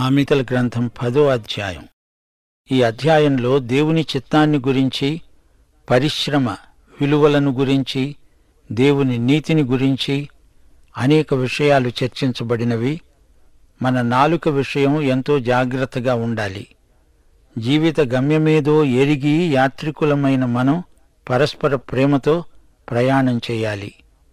సామెతల గ్రంథం పదో అధ్యాయం ఈ అధ్యాయంలో దేవుని చిత్తాన్ని గురించి పరిశ్రమ విలువలను గురించి దేవుని నీతిని గురించి అనేక విషయాలు చర్చించబడినవి మన నాలుక విషయం ఎంతో జాగ్రత్తగా ఉండాలి జీవిత గమ్యమేదో ఎరిగి యాత్రికులమైన మనం పరస్పర ప్రేమతో ప్రయాణం చేయాలి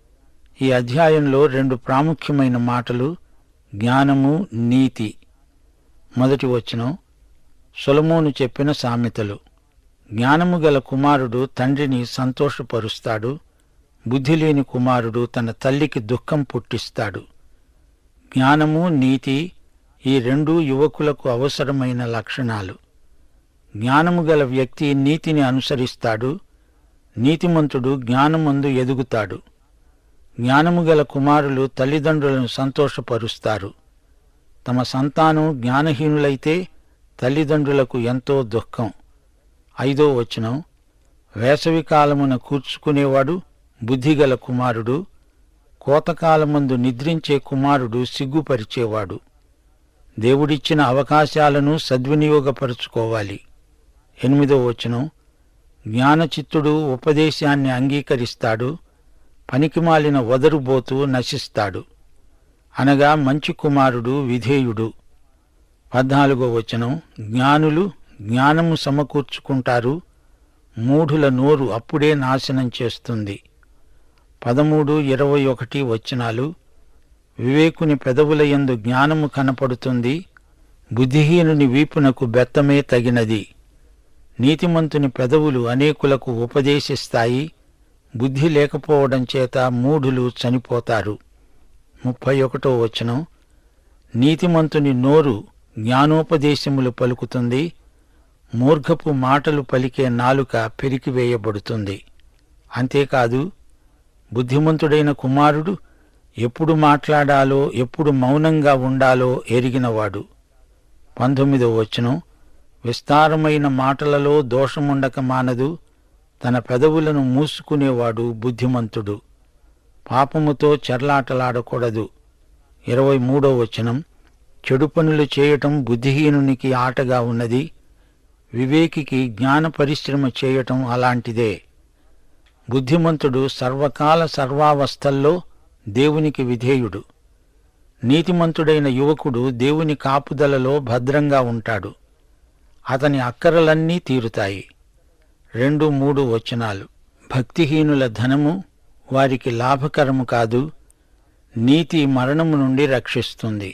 ఈ అధ్యాయంలో రెండు ప్రాముఖ్యమైన మాటలు జ్ఞానము నీతి మొదటి వచనం సొలమోను చెప్పిన సామెతలు జ్ఞానము గల కుమారుడు తండ్రిని సంతోషపరుస్తాడు బుద్ధి లేని కుమారుడు తన తల్లికి దుఃఖం పుట్టిస్తాడు జ్ఞానము నీతి ఈ రెండు యువకులకు అవసరమైన లక్షణాలు జ్ఞానము గల వ్యక్తి నీతిని అనుసరిస్తాడు నీతిమంతుడు జ్ఞానమందు ఎదుగుతాడు జ్ఞానము గల కుమారులు తల్లిదండ్రులను సంతోషపరుస్తారు తమ సంతానం జ్ఞానహీనులైతే తల్లిదండ్రులకు ఎంతో దుఃఖం ఐదో వచనం వేసవి కాలమున కూర్చుకునేవాడు బుద్ధిగల కుమారుడు కోతకాలమందు నిద్రించే కుమారుడు సిగ్గుపరిచేవాడు దేవుడిచ్చిన అవకాశాలను సద్వినియోగపరుచుకోవాలి ఎనిమిదో వచనం జ్ఞానచిత్తుడు ఉపదేశాన్ని అంగీకరిస్తాడు పనికిమాలిన వదరుబోతూ నశిస్తాడు అనగా మంచి కుమారుడు విధేయుడు పద్నాలుగో వచనం జ్ఞానులు జ్ఞానము సమకూర్చుకుంటారు మూఢుల నోరు అప్పుడే నాశనం చేస్తుంది పదమూడు ఇరవై ఒకటి వచనాలు వివేకుని పెదవుల యందు జ్ఞానము కనపడుతుంది బుద్ధిహీనుని వీపునకు బెత్తమే తగినది నీతిమంతుని పెదవులు అనేకులకు ఉపదేశిస్తాయి బుద్ధి లేకపోవడం చేత మూఢులు చనిపోతారు ముప్పై ఒకటో వచనం నీతిమంతుని నోరు జ్ఞానోపదేశములు పలుకుతుంది మూర్ఘపు మాటలు పలికే నాలుక పెరికివేయబడుతుంది అంతేకాదు బుద్ధిమంతుడైన కుమారుడు ఎప్పుడు మాట్లాడాలో ఎప్పుడు మౌనంగా ఉండాలో ఎరిగినవాడు పంతొమ్మిదో వచనం విస్తారమైన మాటలలో దోషముండక మానదు తన పెదవులను మూసుకునేవాడు బుద్ధిమంతుడు పాపముతో చెర్లాటలాడకూడదు ఇరవై మూడో వచనం చెడు పనులు చేయటం బుద్ధిహీనునికి ఆటగా ఉన్నది వివేకికి జ్ఞాన పరిశ్రమ చేయటం అలాంటిదే బుద్ధిమంతుడు సర్వకాల సర్వావస్థల్లో దేవునికి విధేయుడు నీతిమంతుడైన యువకుడు దేవుని కాపుదలలో భద్రంగా ఉంటాడు అతని అక్కరలన్నీ తీరుతాయి రెండు మూడు వచనాలు భక్తిహీనుల ధనము వారికి లాభకరము కాదు నీతి మరణము నుండి రక్షిస్తుంది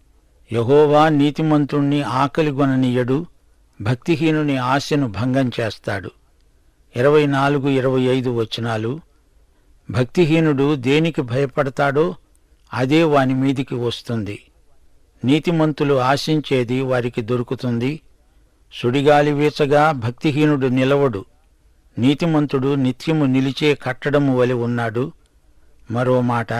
యహోవా నీతిమంతుణ్ణి ఆకలిగొననీయడు భక్తిహీనుని ఆశను భంగం చేస్తాడు ఇరవై నాలుగు ఇరవై ఐదు వచనాలు భక్తిహీనుడు దేనికి భయపడతాడో అదే వాని మీదికి వస్తుంది నీతిమంతులు ఆశించేది వారికి దొరుకుతుంది సుడిగాలి వీచగా భక్తిహీనుడు నిలవడు నీతిమంతుడు నిత్యము నిలిచే కట్టడము వలె ఉన్నాడు మరో మాట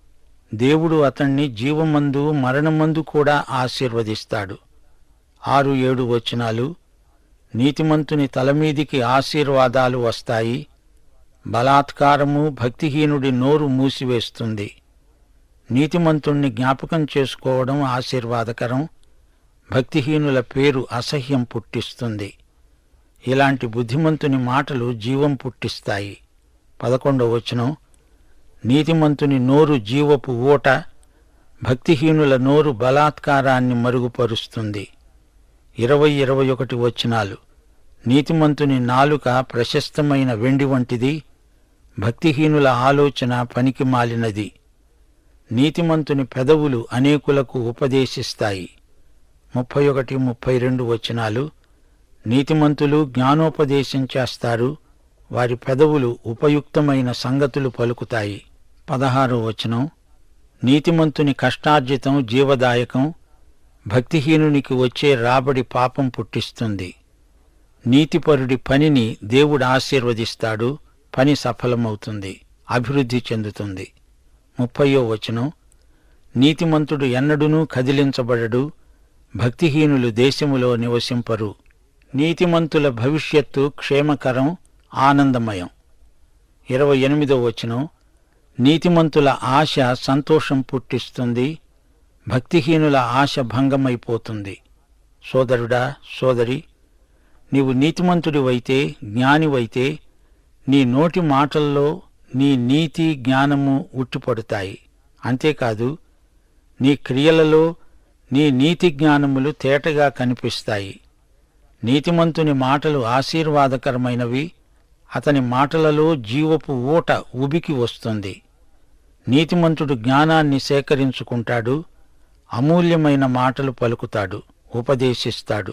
దేవుడు అతణ్ణి జీవమందు మరణమందు కూడా ఆశీర్వదిస్తాడు ఆరు ఏడు వచనాలు నీతిమంతుని తలమీదికి ఆశీర్వాదాలు వస్తాయి బలాత్కారము భక్తిహీనుడి నోరు మూసివేస్తుంది నీతిమంతుణ్ణి జ్ఞాపకం చేసుకోవడం ఆశీర్వాదకరం భక్తిహీనుల పేరు అసహ్యం పుట్టిస్తుంది ఇలాంటి బుద్ధిమంతుని మాటలు జీవం పుట్టిస్తాయి పదకొండవ వచనం నీతిమంతుని నోరు జీవపు ఊట భక్తిహీనుల నోరు బలాత్కారాన్ని మరుగుపరుస్తుంది ఇరవై ఇరవై ఒకటి వచనాలు నీతిమంతుని నాలుక ప్రశస్తమైన వెండి వంటిది భక్తిహీనుల ఆలోచన పనికి మాలినది నీతిమంతుని పెదవులు అనేకులకు ఉపదేశిస్తాయి ముప్పై ఒకటి ముప్పై రెండు వచనాలు నీతిమంతులు జ్ఞానోపదేశం చేస్తారు వారి పెదవులు ఉపయుక్తమైన సంగతులు పలుకుతాయి పదహారో వచనం నీతిమంతుని కష్టార్జితం జీవదాయకం భక్తిహీనునికి వచ్చే రాబడి పాపం పుట్టిస్తుంది నీతిపరుడి పనిని దేవుడు ఆశీర్వదిస్తాడు పని సఫలమవుతుంది అభివృద్ధి చెందుతుంది ముప్పయో వచనం నీతిమంతుడు ఎన్నడూనూ కదిలించబడడు భక్తిహీనులు దేశములో నివసింపరు నీతిమంతుల భవిష్యత్తు క్షేమకరం ఆనందమయం ఇరవై ఎనిమిదో వచనం నీతిమంతుల ఆశ సంతోషం పుట్టిస్తుంది భక్తిహీనుల ఆశ భంగమైపోతుంది సోదరుడా సోదరి నీవు నీతిమంతుడివైతే జ్ఞానివైతే నీ నోటి మాటల్లో నీ నీతి జ్ఞానము ఉట్టిపడతాయి అంతేకాదు నీ క్రియలలో నీ నీతి జ్ఞానములు తేటగా కనిపిస్తాయి నీతిమంతుని మాటలు ఆశీర్వాదకరమైనవి అతని మాటలలో జీవపు ఊట ఉబికి వస్తుంది నీతిమంతుడు జ్ఞానాన్ని సేకరించుకుంటాడు అమూల్యమైన మాటలు పలుకుతాడు ఉపదేశిస్తాడు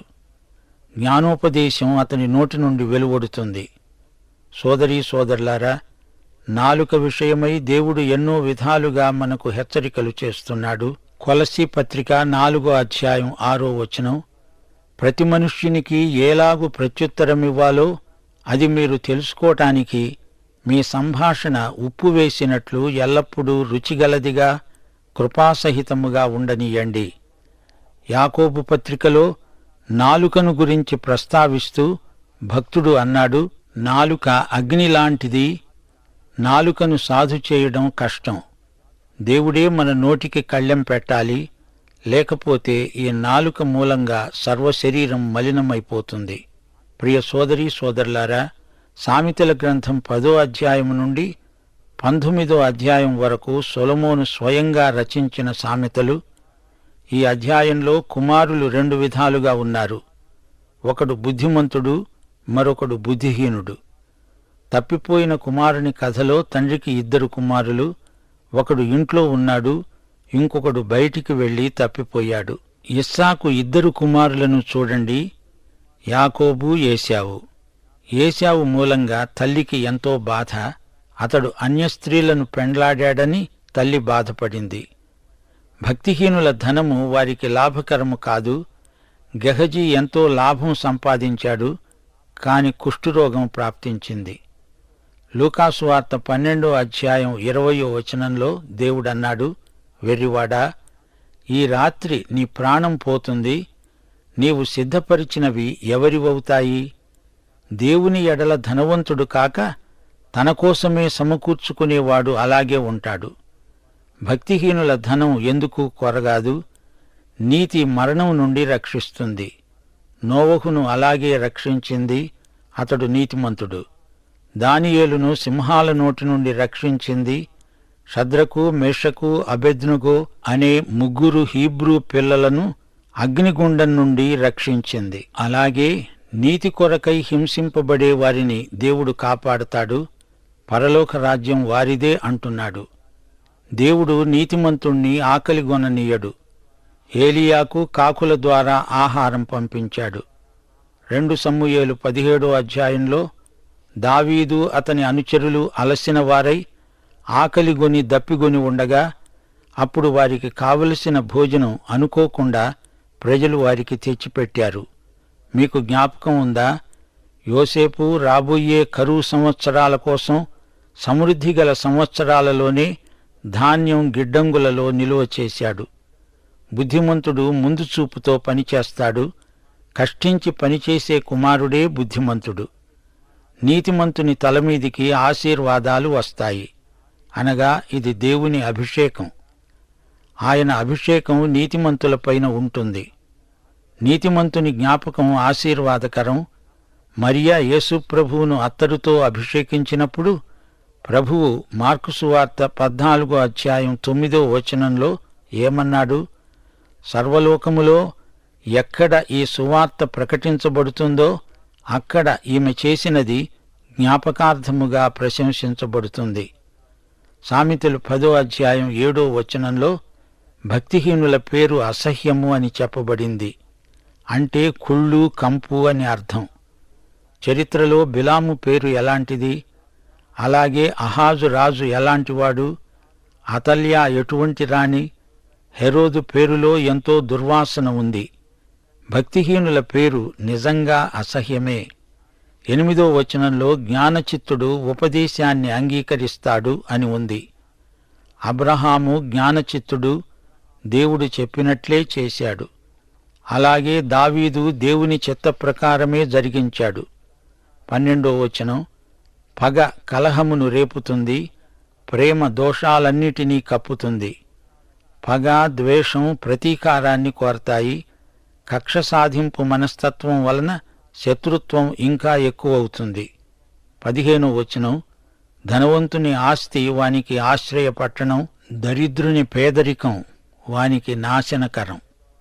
జ్ఞానోపదేశం అతని నోటి నుండి వెలువడుతుంది సోదరీ సోదరులారా నాలుక విషయమై దేవుడు ఎన్నో విధాలుగా మనకు హెచ్చరికలు చేస్తున్నాడు కొలసి పత్రిక నాలుగో అధ్యాయం ఆరో వచనం ప్రతి మనుష్యునికి ఏలాగు ప్రత్యుత్తరమివ్వాలో అది మీరు తెలుసుకోవటానికి మీ సంభాషణ ఉప్పు వేసినట్లు ఎల్లప్పుడూ రుచిగలదిగా కృపాసహితముగా ఉండనీయండి యాకోబు పత్రికలో నాలుకను గురించి ప్రస్తావిస్తూ భక్తుడు అన్నాడు నాలుక అగ్ని లాంటిది నాలుకను సాధు చేయడం కష్టం దేవుడే మన నోటికి కళ్ళెం పెట్టాలి లేకపోతే ఈ నాలుక మూలంగా సర్వశరీరం మలినమైపోతుంది ప్రియ సోదరీ సోదరులారా సామెతల గ్రంథం పదో అధ్యాయం నుండి పంతొమ్మిదో అధ్యాయం వరకు సొలమోను స్వయంగా రచించిన సామెతలు ఈ అధ్యాయంలో కుమారులు రెండు విధాలుగా ఉన్నారు ఒకడు బుద్ధిమంతుడు మరొకడు బుద్ధిహీనుడు తప్పిపోయిన కుమారుని కథలో తండ్రికి ఇద్దరు కుమారులు ఒకడు ఇంట్లో ఉన్నాడు ఇంకొకడు బయటికి వెళ్లి తప్పిపోయాడు ఇస్సాకు ఇద్దరు కుమారులను చూడండి యాకోబు ఏశావు ఏశావు మూలంగా తల్లికి ఎంతో బాధ అతడు అన్య స్త్రీలను పెండ్లాడాడని తల్లి బాధపడింది భక్తిహీనుల ధనము వారికి లాభకరము కాదు గెహజీ ఎంతో లాభం సంపాదించాడు కాని కుష్ఠురోగం ప్రాప్తించింది లూకాసు వార్త పన్నెండో అధ్యాయం ఇరవయో వచనంలో దేవుడన్నాడు వెర్రివాడా ఈ రాత్రి నీ ప్రాణం పోతుంది నీవు సిద్ధపరిచినవి ఎవరివవుతాయి దేవుని ఎడల ధనవంతుడు కాక తన కోసమే సమకూర్చుకునేవాడు అలాగే ఉంటాడు భక్తిహీనుల ధనం ఎందుకు కొరగాదు నీతి మరణం నుండి రక్షిస్తుంది నోవహును అలాగే రక్షించింది అతడు నీతిమంతుడు దానియేలును సింహాల నోటి నుండి రక్షించింది షద్రకు మేషకు అబెద్నుగో అనే ముగ్గురు హీబ్రూ పిల్లలను అగ్నిగుండం నుండి రక్షించింది అలాగే నీతి కొరకై హింసింపబడే వారిని దేవుడు కాపాడుతాడు పరలోక రాజ్యం వారిదే అంటున్నాడు దేవుడు నీతిమంతుణ్ణి ఆకలిగొననీయడు ఏలియాకు కాకుల ద్వారా ఆహారం పంపించాడు రెండు సమూయేలు పదిహేడో అధ్యాయంలో దావీదు అతని అనుచరులు అలసిన వారై ఆకలిగొని దప్పిగొని ఉండగా అప్పుడు వారికి కావలసిన భోజనం అనుకోకుండా ప్రజలు వారికి తెచ్చిపెట్టారు మీకు జ్ఞాపకం ఉందా యోసేపు రాబోయే కరువు సంవత్సరాల కోసం సమృద్ధి గల సంవత్సరాలలోనే ధాన్యం గిడ్డంగులలో నిలువ చేశాడు బుద్ధిమంతుడు ముందు చూపుతో పనిచేస్తాడు కష్టించి పనిచేసే కుమారుడే బుద్ధిమంతుడు నీతిమంతుని తలమీదికి ఆశీర్వాదాలు వస్తాయి అనగా ఇది దేవుని అభిషేకం ఆయన అభిషేకం నీతిమంతులపైన ఉంటుంది నీతిమంతుని జ్ఞాపకం ఆశీర్వాదకరం మరియా యేసు ప్రభువును అత్తరుతో అభిషేకించినప్పుడు ప్రభువు మార్కు సువార్త పద్నాలుగో అధ్యాయం తొమ్మిదో వచనంలో ఏమన్నాడు సర్వలోకములో ఎక్కడ ఈ సువార్త ప్రకటించబడుతుందో అక్కడ ఈమె చేసినది జ్ఞాపకార్థముగా ప్రశంసించబడుతుంది సామెతలు పదో అధ్యాయం ఏడో వచనంలో భక్తిహీనుల పేరు అసహ్యము అని చెప్పబడింది అంటే కుళ్ళు కంపు అని అర్థం చరిత్రలో బిలాము పేరు ఎలాంటిది అలాగే అహాజు రాజు ఎలాంటివాడు అతల్యా ఎటువంటి రాణి హెరోదు పేరులో ఎంతో దుర్వాసన ఉంది భక్తిహీనుల పేరు నిజంగా అసహ్యమే ఎనిమిదో వచనంలో జ్ఞానచిత్తుడు ఉపదేశాన్ని అంగీకరిస్తాడు అని ఉంది అబ్రహాము జ్ఞానచిత్తుడు దేవుడు చెప్పినట్లే చేశాడు అలాగే దావీదు దేవుని చిత్త ప్రకారమే జరిగించాడు పన్నెండో వచనం పగ కలహమును రేపుతుంది ప్రేమ దోషాలన్నిటినీ కప్పుతుంది పగ ద్వేషం ప్రతీకారాన్ని కోరతాయి కక్ష సాధింపు మనస్తత్వం వలన శత్రుత్వం ఇంకా ఎక్కువవుతుంది పదిహేను వచనం ధనవంతుని ఆస్తి వానికి ఆశ్రయ పట్టణం దరిద్రుని పేదరికం వానికి నాశనకరం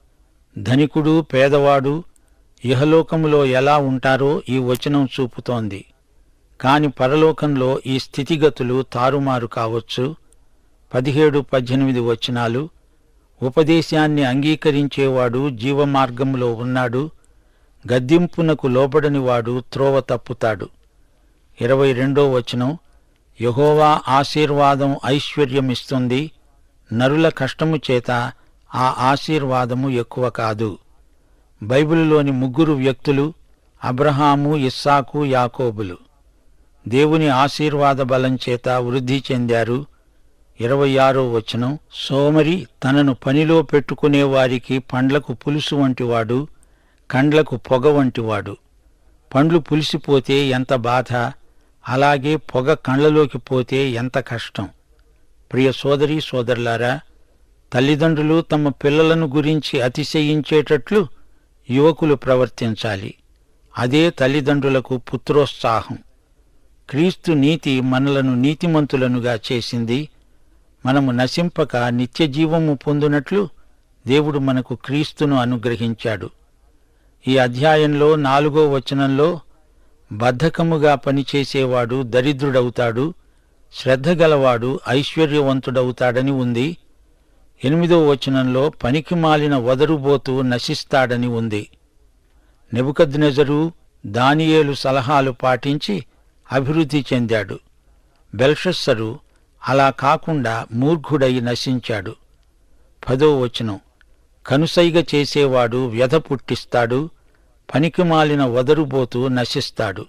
ధనికుడు పేదవాడు ఇహలోకములో ఎలా ఉంటారో ఈ వచనం చూపుతోంది కాని పరలోకంలో ఈ స్థితిగతులు తారుమారు కావచ్చు పదిహేడు పద్దెనిమిది వచనాలు ఉపదేశాన్ని అంగీకరించేవాడు జీవమార్గంలో ఉన్నాడు గద్దింపునకు లోబడనివాడు త్రోవ తప్పుతాడు ఇరవై రెండో వచనం యహోవా ఆశీర్వాదం ఐశ్వర్యమిస్తుంది నరుల కష్టము చేత ఆ ఆశీర్వాదము ఎక్కువ కాదు బైబిలులోని ముగ్గురు వ్యక్తులు అబ్రహాము ఇస్సాకు యాకోబులు దేవుని ఆశీర్వాద బలం చేత వృద్ధి చెందారు ఇరవై ఆరో వచనం సోమరి తనను పనిలో పెట్టుకునే వారికి పండ్లకు పులుసు వంటివాడు కండ్లకు పొగ వంటివాడు పండ్లు పులిసిపోతే ఎంత బాధ అలాగే పొగ కళ్ళలోకి పోతే ఎంత కష్టం ప్రియ సోదరి సోదరులారా తల్లిదండ్రులు తమ పిల్లలను గురించి అతిశయించేటట్లు యువకులు ప్రవర్తించాలి అదే తల్లిదండ్రులకు పుత్రోత్సాహం క్రీస్తు నీతి మనలను నీతిమంతులనుగా చేసింది మనము నశింపక నిత్యజీవము పొందునట్లు దేవుడు మనకు క్రీస్తును అనుగ్రహించాడు ఈ అధ్యాయంలో నాలుగో వచనంలో బద్ధకముగా పనిచేసేవాడు దరిద్రుడవుతాడు శ్రద్ధగలవాడు ఐశ్వర్యవంతుడవుతాడని ఉంది ఎనిమిదో వచనంలో పనికి మాలిన వదరుబోతు నశిస్తాడని ఉంది నెబుకద్నెజరు దానియేలు సలహాలు పాటించి అభివృద్ధి చెందాడు బెల్షస్సరు అలా కాకుండా మూర్ఖుడై నశించాడు పదో వచనం కనుసైగ చేసేవాడు వ్యధ పుట్టిస్తాడు పనికిమాలిన వదరుబోతూ నశిస్తాడు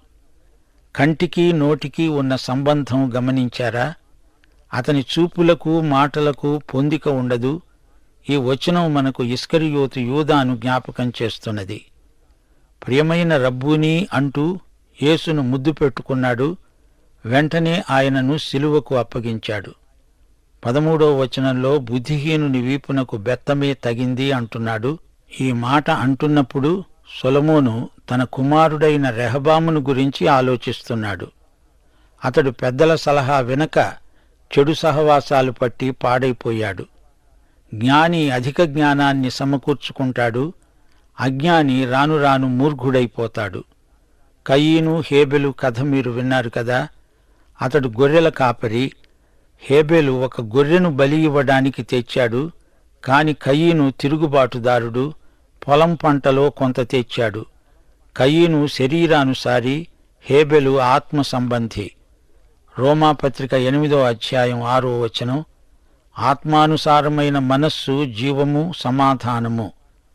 కంటికి నోటికి ఉన్న సంబంధం గమనించారా అతని చూపులకు మాటలకు పొందిక ఉండదు ఈ వచనం మనకు ఇస్కరియోతు యూదాను జ్ఞాపకం చేస్తున్నది ప్రియమైన రబ్బూని అంటూ యేసును ముద్దు పెట్టుకున్నాడు వెంటనే ఆయనను సిలువకు అప్పగించాడు పదమూడో వచనంలో బుద్ధిహీనుని వీపునకు బెత్తమే తగింది అంటున్నాడు ఈ మాట అంటున్నప్పుడు సొలమోను తన కుమారుడైన రెహబామును గురించి ఆలోచిస్తున్నాడు అతడు పెద్దల సలహా వినక చెడు సహవాసాలు పట్టి పాడైపోయాడు జ్ఞాని అధిక జ్ఞానాన్ని సమకూర్చుకుంటాడు అజ్ఞాని రాను రాను మూర్ఘుడైపోతాడు కయీను హేబెలు కథ మీరు విన్నారు కదా అతడు గొర్రెల కాపరి హేబెలు ఒక గొర్రెను బలి ఇవ్వడానికి తెచ్చాడు కాని కయీను తిరుగుబాటుదారుడు పొలం పంటలో కొంత తెచ్చాడు కయీను శరీరానుసారి హేబెలు ఆత్మ సంబంధి రోమాపత్రిక ఎనిమిదో అధ్యాయం ఆరో వచనం ఆత్మానుసారమైన మనస్సు జీవము సమాధానము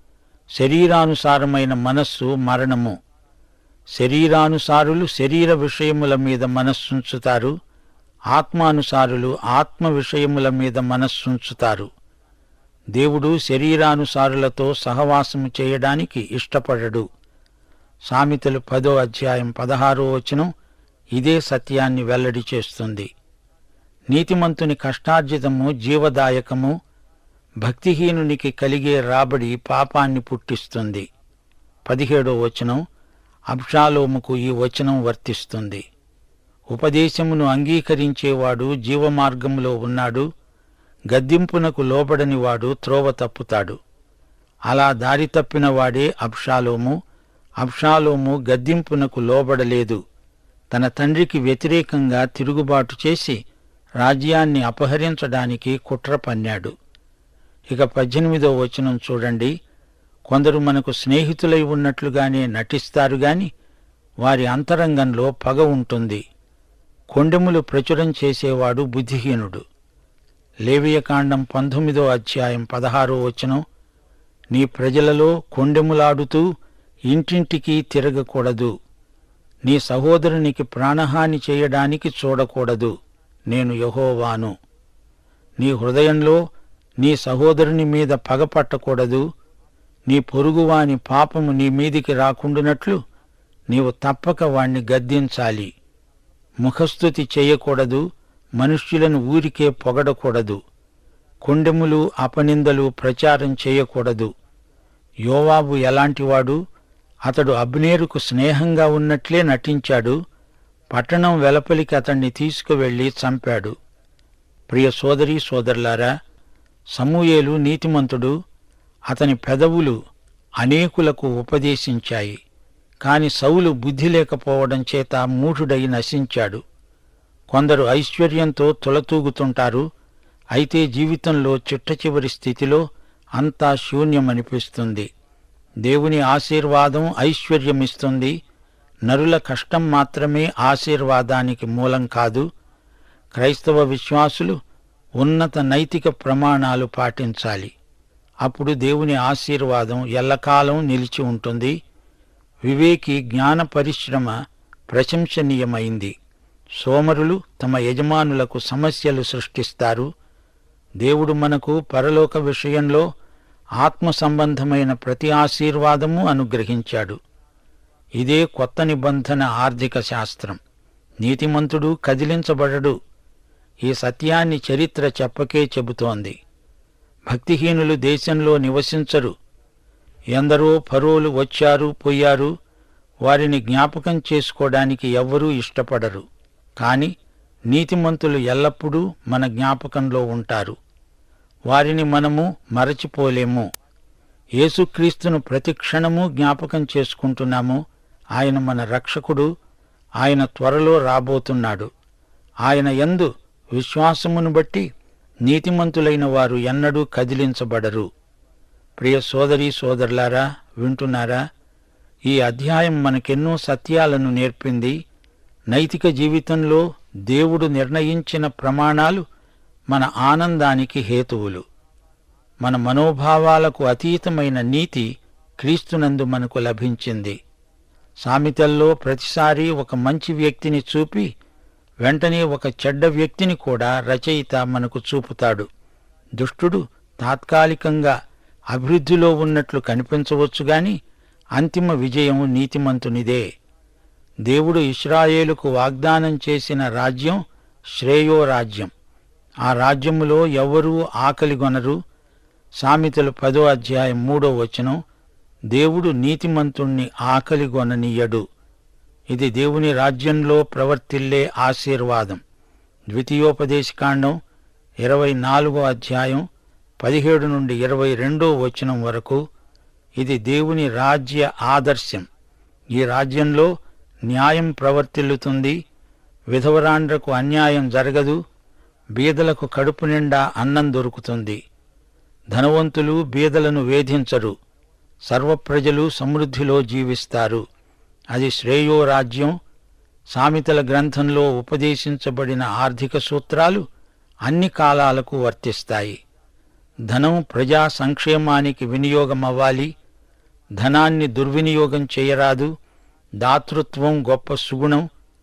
శరీరానుసారమైన మనస్సు మరణము శరీరానుసారులు శరీర విషయముల మీద మనస్సుంచుతారు ఆత్మానుసారులు ఆత్మ విషయముల మీద మనస్సుంచుతారు దేవుడు శరీరానుసారులతో సహవాసము చేయడానికి ఇష్టపడడు సామెతలు పదో అధ్యాయం పదహారో వచనం ఇదే సత్యాన్ని వెల్లడి చేస్తుంది నీతిమంతుని కష్టార్జితము జీవదాయకము భక్తిహీనునికి కలిగే రాబడి పాపాన్ని పుట్టిస్తుంది పదిహేడో వచనం అబ్షాలోముకు ఈ వచనం వర్తిస్తుంది ఉపదేశమును అంగీకరించేవాడు జీవమార్గంలో ఉన్నాడు గద్దింపునకు లోబడనివాడు త్రోవ తప్పుతాడు అలా దారి తప్పిన వాడే అబ్షాలోము అబ్షాలోము గద్దింపునకు లోబడలేదు తన తండ్రికి వ్యతిరేకంగా తిరుగుబాటు చేసి రాజ్యాన్ని అపహరించడానికి కుట్ర పన్నాడు ఇక పద్దెనిమిదో వచనం చూడండి కొందరు మనకు స్నేహితులై ఉన్నట్లుగానే నటిస్తారు గాని వారి అంతరంగంలో పగ ఉంటుంది కొండెములు ప్రచురం చేసేవాడు బుద్ధిహీనుడు లేవియకాండం పంతొమ్మిదో అధ్యాయం పదహారో వచనం నీ ప్రజలలో కొండెములాడుతూ ఇంటింటికి తిరగకూడదు నీ సహోదరునికి ప్రాణహాని చేయడానికి చూడకూడదు నేను యహోవాను నీ హృదయంలో నీ సహోదరుని మీద పగపట్టకూడదు నీ పొరుగువాని పాపము నీ మీదికి రాకుండునట్లు నీవు తప్పక వాణ్ణి గద్దించాలి ముఖస్థుతి చేయకూడదు మనుష్యులను ఊరికే పొగడకూడదు కొండెములు అపనిందలు ప్రచారం చేయకూడదు యోవాబు ఎలాంటివాడు అతడు అబ్నేరుకు స్నేహంగా ఉన్నట్లే నటించాడు పట్టణం వెలపలికి అతణ్ణి తీసుకువెళ్లి చంపాడు ప్రియ సోదరీ సోదరులారా సమూయేలు నీతిమంతుడు అతని పెదవులు అనేకులకు ఉపదేశించాయి కాని సౌలు బుద్ధి లేకపోవడం చేత మూఢుడై నశించాడు కొందరు ఐశ్వర్యంతో తులతూగుతుంటారు అయితే జీవితంలో చిట్టచివరి స్థితిలో అంతా శూన్యమనిపిస్తుంది దేవుని ఆశీర్వాదం ఐశ్వర్యమిస్తుంది నరుల కష్టం మాత్రమే ఆశీర్వాదానికి మూలం కాదు క్రైస్తవ విశ్వాసులు ఉన్నత నైతిక ప్రమాణాలు పాటించాలి అప్పుడు దేవుని ఆశీర్వాదం ఎల్లకాలం నిలిచి ఉంటుంది వివేకి జ్ఞాన పరిశ్రమ ప్రశంసనీయమైంది సోమరులు తమ యజమానులకు సమస్యలు సృష్టిస్తారు దేవుడు మనకు పరలోక విషయంలో ఆత్మ సంబంధమైన ప్రతి ఆశీర్వాదము అనుగ్రహించాడు ఇదే కొత్త నిబంధన ఆర్థిక శాస్త్రం నీతిమంతుడు కదిలించబడడు ఈ సత్యాన్ని చరిత్ర చెప్పకే చెబుతోంది భక్తిహీనులు దేశంలో నివసించరు ఎందరో ఫరోలు వచ్చారు పోయారు వారిని జ్ఞాపకం చేసుకోవడానికి ఎవ్వరూ ఇష్టపడరు కాని నీతిమంతులు ఎల్లప్పుడూ మన జ్ఞాపకంలో ఉంటారు వారిని మనము మరచిపోలేము యేసుక్రీస్తును ప్రతి క్షణము జ్ఞాపకం చేసుకుంటున్నాము ఆయన మన రక్షకుడు ఆయన త్వరలో రాబోతున్నాడు ఆయన యందు విశ్వాసమును బట్టి నీతిమంతులైన వారు ఎన్నడూ కదిలించబడరు ప్రియ సోదరీ సోదరులారా వింటున్నారా ఈ అధ్యాయం మనకెన్నో సత్యాలను నేర్పింది నైతిక జీవితంలో దేవుడు నిర్ణయించిన ప్రమాణాలు మన ఆనందానికి హేతువులు మన మనోభావాలకు అతీతమైన నీతి క్రీస్తునందు మనకు లభించింది సామెతల్లో ప్రతిసారి ఒక మంచి వ్యక్తిని చూపి వెంటనే ఒక చెడ్డ వ్యక్తిని కూడా రచయిత మనకు చూపుతాడు దుష్టుడు తాత్కాలికంగా అభివృద్ధిలో ఉన్నట్లు కనిపించవచ్చు గాని అంతిమ విజయం నీతిమంతునిదే దేవుడు ఇస్రాయేలుకు వాగ్దానం చేసిన రాజ్యం శ్రేయో రాజ్యం ఆ రాజ్యములో ఎవ్వరూ ఆకలిగొనరు సామెతలు పదో అధ్యాయం మూడో వచనం దేవుడు నీతిమంతుణ్ణి ఆకలిగొననీయడు ఇది దేవుని రాజ్యంలో ప్రవర్తిల్లే ఆశీర్వాదం ద్వితీయోపదేశకాండం ఇరవై నాలుగో అధ్యాయం పదిహేడు నుండి ఇరవై రెండో వచనం వరకు ఇది దేవుని రాజ్య ఆదర్శం ఈ రాజ్యంలో న్యాయం ప్రవర్తిల్లుతుంది విధవరాండ్రకు అన్యాయం జరగదు బీదలకు కడుపు నిండా అన్నం దొరుకుతుంది ధనవంతులు బీదలను వేధించరు సర్వప్రజలు సమృద్ధిలో జీవిస్తారు అది శ్రేయో రాజ్యం సామెతల గ్రంథంలో ఉపదేశించబడిన ఆర్థిక సూత్రాలు అన్ని కాలాలకు వర్తిస్తాయి ధనం ప్రజా సంక్షేమానికి వినియోగమవ్వాలి ధనాన్ని దుర్వినియోగం చేయరాదు దాతృత్వం గొప్ప సుగుణం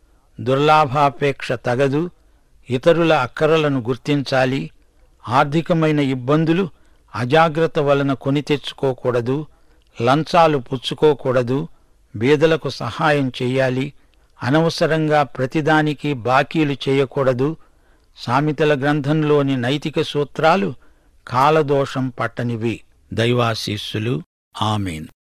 దుర్లాభాపేక్ష తగదు ఇతరుల అక్కరలను గుర్తించాలి ఆర్థికమైన ఇబ్బందులు అజాగ్రత్త వలన కొని తెచ్చుకోకూడదు లంచాలు పుచ్చుకోకూడదు బీదలకు సహాయం చెయ్యాలి అనవసరంగా ప్రతిదానికి బాకీలు చేయకూడదు సామెతల గ్రంథంలోని నైతిక సూత్రాలు కాలదోషం పట్టనివి దైవాశీస్సులు ఆమెన్